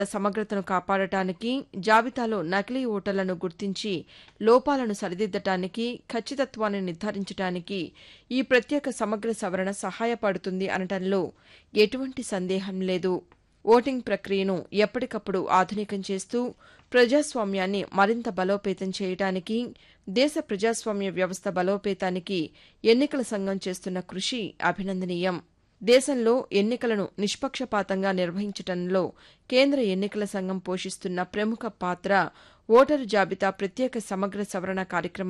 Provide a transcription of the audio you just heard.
సమగ్రతను కాపాడటానికి జాబితాలో నకిలీ ఓటర్లను గుర్తించి లోపాలను సరిదిద్దటానికి ఖచ్చితత్వాన్ని నిర్ధారించడానికి ఈ ప్రత్యేక సమగ్ర సవరణ సహాయపడుతుంది అనటంలో ఎటువంటి సందేహం లేదు ఓటింగ్ ప్రక్రియను ఎప్పటికప్పుడు ఆధునికం చేస్తూ ప్రజాస్వామ్యాన్ని మరింత బలోపేతం చేయడానికి దేశ ప్రజాస్వామ్య వ్యవస్థ బలోపేతానికి ఎన్నికల సంఘం చేస్తున్న కృషి అభినందనీయం దేశంలో ఎన్నికలను నిష్పక్షపాతంగా నిర్వహించటంలో కేంద్ర ఎన్నికల సంఘం పోషిస్తున్న ప్రముఖ పాత్ర ఓటరు జాబితా ప్రత్యేక సమగ్ర సవరణ కార్యక్రమం